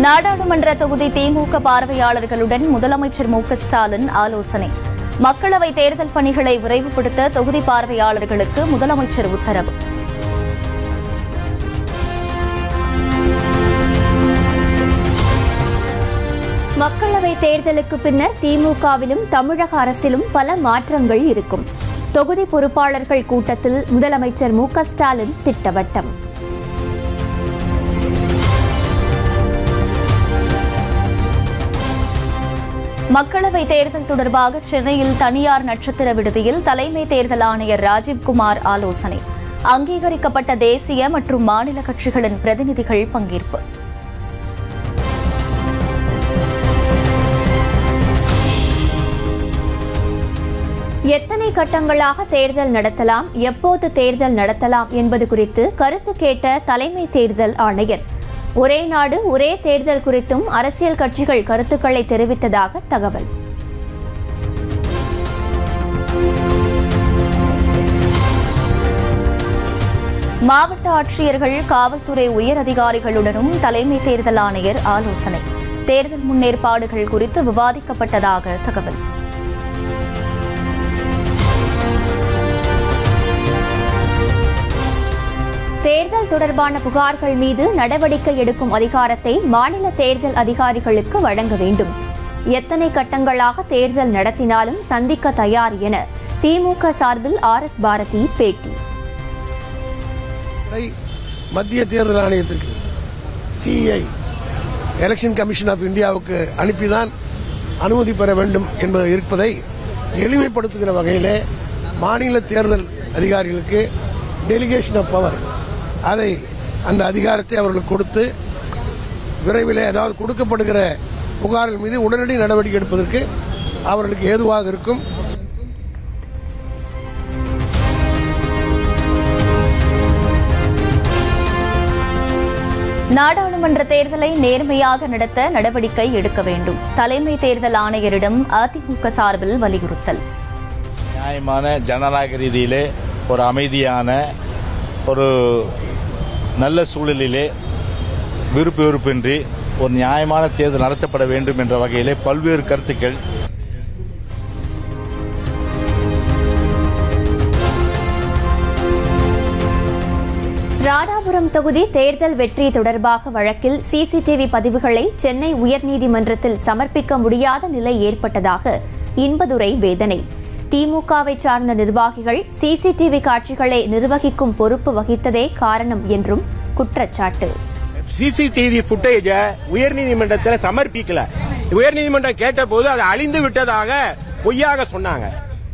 நாடாளுமன்ற தொகுதி திமுக பார்வையாளர்களுடன் முதலமைச்சர் மு க ஸ்டாலின் ஆலோசனை மக்களவை தேர்தல் பணிகளை விரைவுபடுத்த தொகுதி பார்வையாளர்களுக்கு முதலமைச்சர் உத்தரவு மக்களவை தேர்தலுக்கு பின்னர் திமுகவிலும் தமிழக அரசிலும் பல மாற்றங்கள் இருக்கும் தொகுதி பொறுப்பாளர்கள் கூட்டத்தில் முதலமைச்சர் மு க ஸ்டாலின் திட்டவட்டம் மக்களவை தேர்தல் தொடர்பாக சென்னையில் தனியார் நட்சத்திர விடுதியில் தலைமை தேர்தல் ஆணையர் ராஜீவ்குமார் ஆலோசனை அங்கீகரிக்கப்பட்ட தேசிய மற்றும் மாநில கட்சிகளின் பிரதிநிதிகள் பங்கேற்பு எத்தனை கட்டங்களாக தேர்தல் நடத்தலாம் எப்போது தேர்தல் நடத்தலாம் என்பது குறித்து கருத்து கேட்ட தலைமை தேர்தல் ஆணையர் ஒரே நாடு ஒரே தேர்தல் குறித்தும் அரசியல் கட்சிகள் கருத்துக்களை தெரிவித்ததாக தகவல் மாவட்ட ஆட்சியர்கள் காவல்துறை உயர் அதிகாரிகளுடனும் தலைமை தேர்தல் ஆணையர் ஆலோசனை தேர்தல் முன்னேற்பாடுகள் குறித்து விவாதிக்கப்பட்டதாக தகவல் தேர்தல் தொடர்பான புகார்கள் மீது நடவடிக்கை எடுக்கும் அதிகாரத்தை மாநில தேர்தல் அதிகாரிகளுக்கு வழங்க வேண்டும் எத்தனை கட்டங்களாக தேர்தல் நடத்தினாலும் சந்திக்க தயார் என திமுக சார்பில் ஆர் எஸ் பாரதி பேட்டி இதை மத்திய தேர்தல் ஆணையத்திற்கு சிஐ எலெக்ஷன் கமிஷன் ஆஃப் இந்தியாவுக்கு அனுப்பிதான் அனுமதி பெற வேண்டும் என்பது இருப்பதை எளிமைப்படுத்துகிற வகையிலே மாநில தேர்தல் அதிகாரிகளுக்கு டெலிகேஷன் ஆஃப் பவர் அதை அந்த அதிகாரத்தை அவர்களுக்கு கொடுத்து விரைவில் ஏதாவது கொடுக்கப்படுகிற புகார்கள் மீது உடனடி நடவடிக்கை எடுப்பதற்கு அவர்களுக்கு ஏதுவாக இருக்கும் நாடாளுமன்ற தேர்தலை நேர்மையாக நடத்த நடவடிக்கை எடுக்க வேண்டும் தலைமை தேர்தல் ஆணையரிடம் அதிமுக சார்பில் வலியுறுத்தல் நியாயமான ஜனநாயக ரீதியிலே ஒரு அமைதியான ஒரு நல்ல சூழலிலே விருப்பு வெறுப்பின்றி ஒரு நியாயமான தேர்தல் நடத்தப்பட வேண்டும் என்ற வகையிலே பல்வேறு கருத்துக்கள் ராதாபுரம் தொகுதி தேர்தல் வெற்றி தொடர்பாக வழக்கில் சிசிடிவி பதிவுகளை சென்னை உயர்நீதிமன்றத்தில் சமர்ப்பிக்க முடியாத நிலை ஏற்பட்டதாக இன்பதுரை வேதனை திமுகவை சார்ந்த நிர்வாகிகள் சிசிடிவி காட்சிகளை நிர்வகிக்கும் பொறுப்பு வகித்ததே காரணம் என்றும் குற்றச்சாட்டு சிசிடிவி ஃபுட்டேஜ உயர்நீதிமன்றத்தில் சமர்ப்பிக்கல உயர்நீதிமன்றம் கேட்டபோது அது அழிந்து விட்டதாக பொய்யாக சொன்னாங்க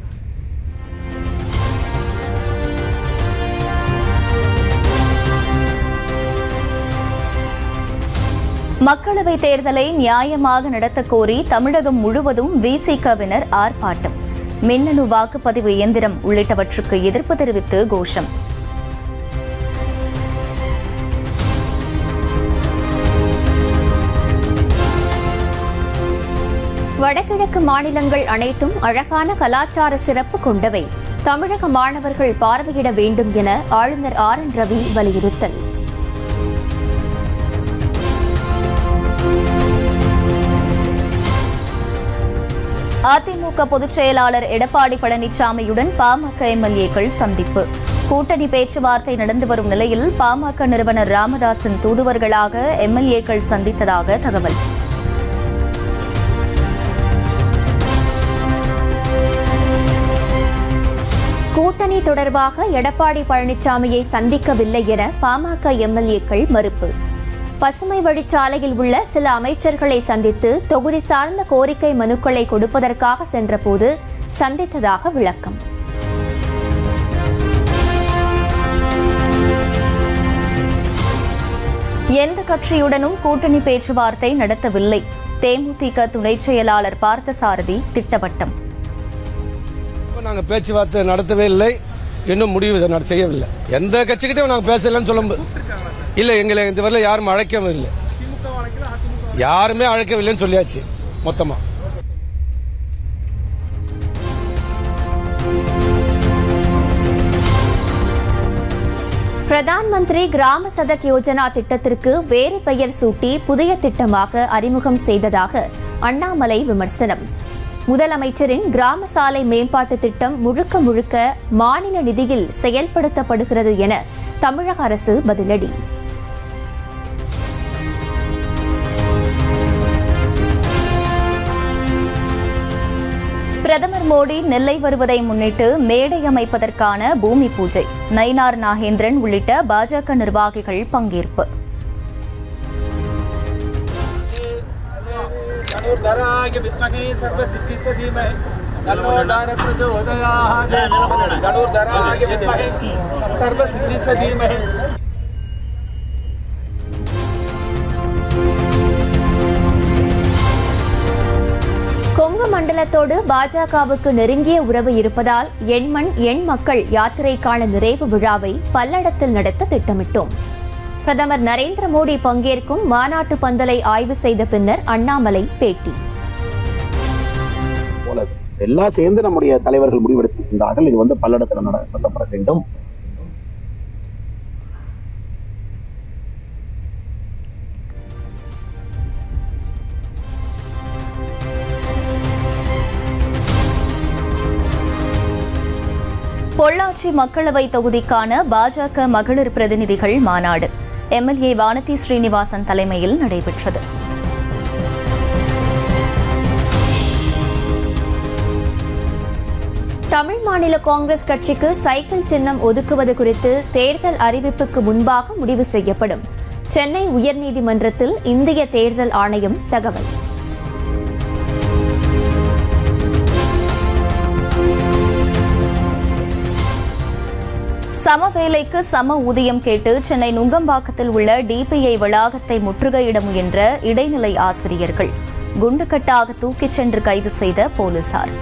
மக்களவை தேர்தலை நியாயமாக நடத்த கோரி தமிழகம் முழுவதும் விசிகவினர் ஆர்ப்பாட்டம் மின்னணு வாக்குப்பதிவு இயந்திரம் உள்ளிட்டவற்றுக்கு எதிர்ப்பு தெரிவித்து கோஷம் வடகிழக்கு மாநிலங்கள் அனைத்தும் அழகான கலாச்சார சிறப்பு கொண்டவை தமிழக மாணவர்கள் பார்வையிட வேண்டும் என ஆளுநர் ஆர் என் ரவி வலியுறுத்தல் அதிமுக பொதுச் செயலாளர் எடப்பாடி பழனிசாமியுடன் பாமக எம்எல்ஏக்கள் சந்திப்பு கூட்டணி பேச்சுவார்த்தை நடந்து வரும் நிலையில் பாமக நிறுவனர் ராமதாசின் தூதுவர்களாக எம்எல்ஏக்கள் சந்தித்ததாக தகவல் கூட்டணி தொடர்பாக எடப்பாடி பழனிசாமியை சந்திக்கவில்லை என பாமக எம்எல்ஏக்கள் மறுப்பு பசுமை வழிச்சாலையில் உள்ள சில அமைச்சர்களை சந்தித்து தொகுதி சார்ந்த கோரிக்கை மனுக்களை கொடுப்பதற்காக சென்றபோது சந்தித்ததாக விளக்கம் எந்த கட்சியுடனும் கூட்டணி பேச்சுவார்த்தை நடத்தவில்லை தேமுதிக துணை செயலாளர் பார்த்தசாரதி திட்டவட்டம் இப்ப நாங்க பேச்சுவார்த்தை நடத்தவே இல்லை இன்னும் முடிவு இதை நட- செய்யவில்லை எந்த கட்சிக்கிட்டையும் நாங்க பேசலன்னு சொல்ல மு- இல்ல எங்களை இந்த வரல யாரும் அழைக்கவும் இல்லை யாருமே அழைக்கவில்லைன்னு சொல்லியாச்சு மொத்தமா பிரதான் மந்திரி கிராம சதக் யோஜனா திட்டத்திற்கு வேறு பெயர் சூட்டி புதிய திட்டமாக அறிமுகம் செய்ததாக அண்ணாமலை விமர்சனம் முதலமைச்சரின் கிராம சாலை மேம்பாட்டு திட்டம் முழுக்க முழுக்க மாநில நிதியில் செயல்படுத்தப்படுகிறது என தமிழக அரசு பதிலடி பிரதமர் மோடி நெல்லை வருவதை முன்னிட்டு மேடை அமைப்பதற்கான பூமி பூஜை நயினார் நாகேந்திரன் உள்ளிட்ட பாஜக நிர்வாகிகள் பங்கேற்பு धनुर्धराय विद्महे सर्वसिद्धिस्य धीमहि तन्नो दानप्रचोदयात् धनुर्धराय विद्महे सर्वसिद्धिस्य धीमहि கொங்கு மண்டலத்தோடு பாஜகவுக்கு நெருங்கிய உறவு இருப்பதால் எண்மண் எண் மக்கள் யாத்திரைக்கான நிறைவு விழாவை பல்லடத்தில் நடத்த திட்டமிட்டோம் பிரதமர் நரேந்திர மோடி பங்கேற்கும் மாநாட்டு பந்தலை ஆய்வு செய்த பின்னர் அண்ணாமலை பேட்டி போல எல்லாம் சேர்ந்து நம்முடைய தலைவர்கள் முடிவெடுத்திருக்கின்றார்கள் இது வந்து பல்லடத்தில் நடத்தப்பட வேண்டும் பொள்ளாச்சி மக்களவை தொகுதிக்கான பாஜக மகளிர் பிரதிநிதிகள் மாநாடு எம்எல்ஏ வானதி ஸ்ரீனிவாசன் தலைமையில் நடைபெற்றது தமிழ் மாநில காங்கிரஸ் கட்சிக்கு சைக்கிள் சின்னம் ஒதுக்குவது குறித்து தேர்தல் அறிவிப்புக்கு முன்பாக முடிவு செய்யப்படும் சென்னை உயர்நீதிமன்றத்தில் இந்திய தேர்தல் ஆணையம் தகவல் சம வேலைக்கு சம ஊதியம் கேட்டு சென்னை நுங்கம்பாக்கத்தில் உள்ள டிபிஐ வளாகத்தை முற்றுகையிட முயன்ற இடைநிலை ஆசிரியர்கள் குண்டுக்கட்டாக தூக்கிச் சென்று கைது செய்த போலீசார்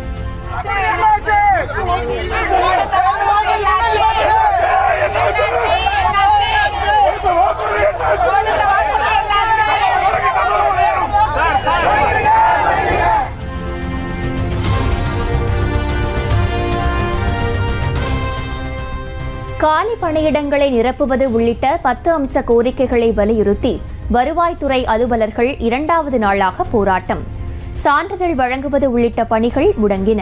காலி பணியிடங்களை நிரப்புவது உள்ளிட்ட பத்து அம்ச கோரிக்கைகளை வலியுறுத்தி வருவாய்த்துறை அலுவலர்கள் இரண்டாவது நாளாக போராட்டம் சான்றிதழ் வழங்குவது உள்ளிட்ட பணிகள் முடங்கின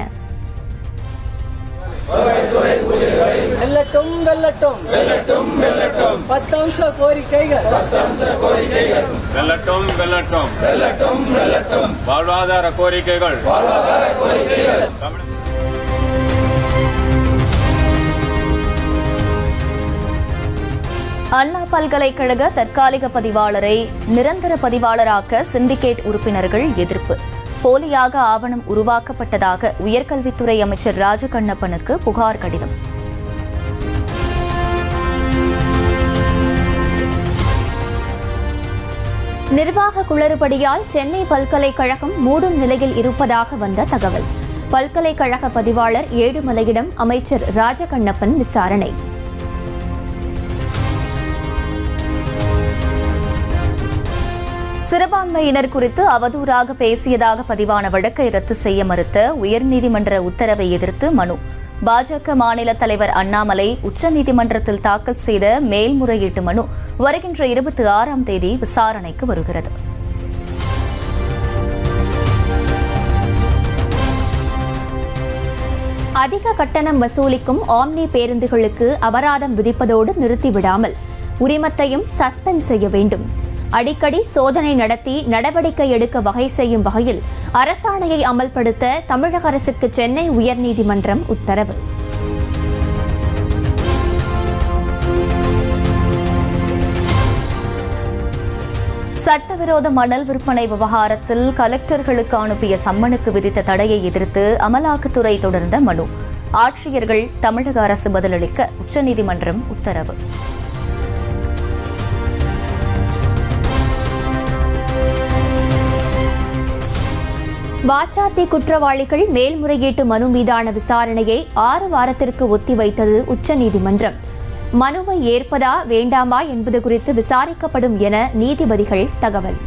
வெல்லட்டும் வெல்லட்டும் வெல்லட்டும் வெல்லட்டும் பத்தம்ச கோரிக்கைகள் வெல்லட்டும் வெல்லட்டும் வெல்லட்டும் வெல்லட்டும் வாழ்வாதார கோரிக்கைகள் தமிழ் அண்ணா பல்கலைக்கழக தற்காலிக பதிவாளரை நிரந்தர பதிவாளராக்க சிண்டிகேட் உறுப்பினர்கள் எதிர்ப்பு போலியாக ஆவணம் உருவாக்கப்பட்டதாக உயர்கல்வித்துறை அமைச்சர் ராஜகண்ணப்பனுக்கு புகார் கடிதம் நிர்வாக குளறுபடியால் சென்னை பல்கலைக்கழகம் மூடும் நிலையில் இருப்பதாக வந்த தகவல் பல்கலைக்கழக பதிவாளர் ஏழுமலையிடம் அமைச்சர் ராஜகண்ணப்பன் விசாரணை சிறுபான்மையினர் குறித்து அவதூறாக பேசியதாக பதிவான வழக்கை ரத்து செய்ய மறுத்த உயர்நீதிமன்ற உத்தரவை எதிர்த்து மனு பாஜக மாநில தலைவர் அண்ணாமலை உச்சநீதிமன்றத்தில் தாக்கல் செய்த மேல்முறையீட்டு மனு வருகின்ற இருபத்தி ஆறாம் தேதி விசாரணைக்கு வருகிறது அதிக கட்டணம் வசூலிக்கும் ஆம்னி பேருந்துகளுக்கு அபராதம் விதிப்பதோடு நிறுத்திவிடாமல் உரிமத்தையும் சஸ்பெண்ட் செய்ய வேண்டும் அடிக்கடி சோதனை நடத்தி நடவடிக்கை எடுக்க வகை செய்யும் வகையில் அரசாணையை அமல்படுத்த தமிழக அரசுக்கு சென்னை உயர்நீதிமன்றம் உத்தரவு சட்டவிரோத மணல் விற்பனை விவகாரத்தில் கலெக்டர்களுக்கு அனுப்பிய சம்மனுக்கு விதித்த தடையை எதிர்த்து அமலாக்கத்துறை தொடர்ந்த மனு ஆட்சியர்கள் தமிழக அரசு பதிலளிக்க உச்சநீதிமன்றம் உத்தரவு வாச்சாத்தி குற்றவாளிகள் மேல்முறையீட்டு மனு மீதான விசாரணையை ஆறு வாரத்திற்கு ஒத்திவைத்தது உச்சநீதிமன்றம் மனுவை ஏற்பதா வேண்டாமா என்பது குறித்து விசாரிக்கப்படும் என நீதிபதிகள் தகவல்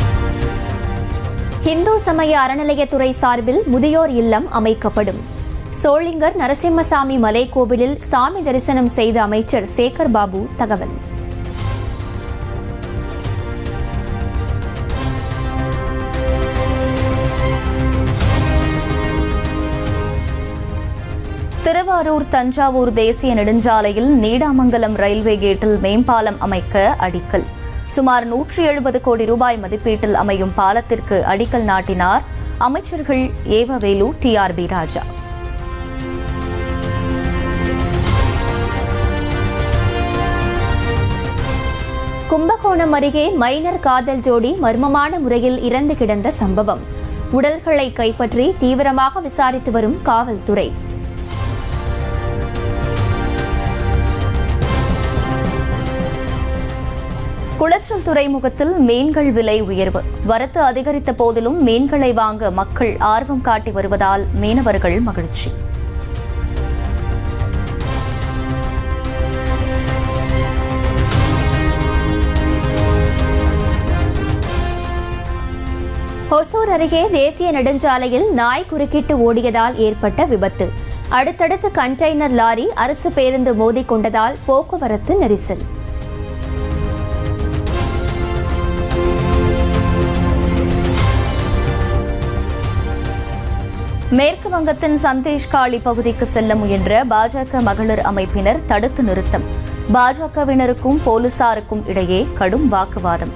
இந்து சமய அறநிலையத்துறை சார்பில் முதியோர் இல்லம் அமைக்கப்படும் சோளிங்கர் நரசிம்மசாமி மலைக்கோவிலில் சாமி தரிசனம் செய்த அமைச்சர் சேகர் பாபு தகவல் திருவாரூர் தஞ்சாவூர் தேசிய நெடுஞ்சாலையில் நீடாமங்கலம் ரயில்வே கேட்டில் மேம்பாலம் அமைக்க அடிக்கல் சுமார் நூற்றி எழுபது கோடி ரூபாய் மதிப்பீட்டில் அமையும் பாலத்திற்கு அடிக்கல் நாட்டினார் அமைச்சர்கள் EV Velu T R B Raja Kumbakonam அருகே மைனர் காதல் ஜோடி மர்மமான முறையில் இறந்து கிடந்த சம்பவம் உடல்களை கைப்பற்றி தீவிரமாக விசாரித்து வரும் காவல்துறை குளச்சல் துறைமுகத்தில் மீன்கள் விலை உயர்வு வரத்து அதிகரித்த போதிலும் மீன்களை வாங்க மக்கள் ஆர்வம் காட்டி வருவதால் மீனவர்கள் மகிழ்ச்சி ஹொசூர் அருகே தேசிய நெடுஞ்சாலையில் நாய் குறுக்கிட்டு ஓடியதால் ஏற்பட்ட விபத்து அடுத்தடுத்து கண்டெய்னர் லாரி அரசு பேருந்து மோதிக்கொண்டதால் போக்குவரத்து நெரிசல் மேற்கு வங்கத்தின் சந்தேஷ்காளி பகுதிக்கு செல்ல முயன்ற பாஜக மகளிர் அமைப்பினர் தடுத்து நிறுத்தம் பாஜகவினருக்கும் போலீசாருக்கும் இடையே கடும் வாக்குவாதம்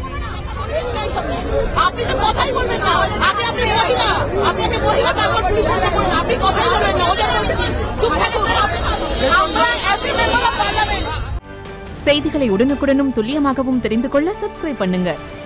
আপনি তো কথাই বলবেন না আপনি আপনি মহিলা আপনি একটা মহিলা তারপর পুলিশের ব্যাপারে আপনি কথাই বলবেন না ওদের চুপ থাকুন আমরা এসি মেম্বার অফ পার্লামেন্ট செய்திகளை உடனுக்குடனும் துல்லியமாகவும் தெரிந்து கொள்ள சப்ஸ்கிரைப் பண்ணுங்க